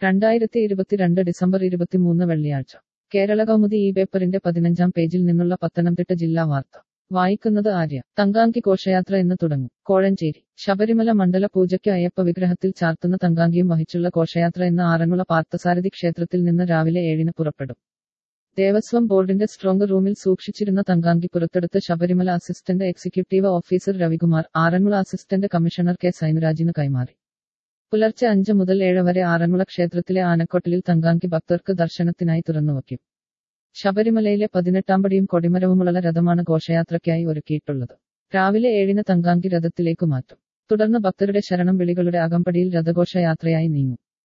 രണ്ടായിരത്തി ഇരുപത്തിരണ്ട് ഡിസംബർ ഇരുപത്തിമൂന്ന് വെള്ളിയാഴ്ച കേരള കൗമുദി ഈ പേപ്പറിന്റെ പതിനഞ്ചാം പേജിൽ നിന്നുള്ള പത്തനംതിട്ട ജില്ലാ വാർത്ത വായിക്കുന്നത് ആര്യ തങ്കാങ്കി ഘോഷയാത്ര ഇന്ന് തുടങ്ങും കോഴഞ്ചേരി ശബരിമല മണ്ഡല പൂജയ്ക്ക് അയ്യപ്പ വിഗ്രഹത്തിൽ ചാർത്തുന്ന തങ്കാങ്കിയും വഹിച്ചുള്ള ഘോഷയാത്ര ഇന്ന് ആറന്മുള പാർത്ഥസാരഥി ക്ഷേത്രത്തിൽ നിന്ന് രാവിലെ ഏഴിന് പുറപ്പെടും ദേവസ്വം ബോർഡിന്റെ സ്ട്രോങ് റൂമിൽ സൂക്ഷിച്ചിരുന്ന തങ്കാങ്കി പുറത്തെടുത്ത് Sabarimala assistant executive officer Ravikumar Aranmula assistant commissioner K സൈനുരാജിന് കൈമാറി പുലർച്ചെ അഞ്ച് മുതൽ ഏഴ് വരെ ആറന്മുള ക്ഷേത്രത്തിലെ ആനക്കൊട്ടിലിൽ തങ്കാങ്കി ഭക്തർക്ക് ദർശനത്തിനായി തുറന്നുവയ്ക്കും ശബരിമലയിലെ പതിനെട്ടാം കൊടിമരവുമുള്ള രഥമാണ് ഘോഷയാത്രയ്ക്കായി ഒരുക്കിയിട്ടുള്ളത് രാവിലെ ഏഴിന് തങ്കാങ്കി രഥത്തിലേക്ക് മാറ്റും തുടർന്ന് ഭക്തരുടെ ശരണം വിളികളുടെ അകമ്പടിയിൽ രഥഘോഷയാത്രയായി നീങ്ങും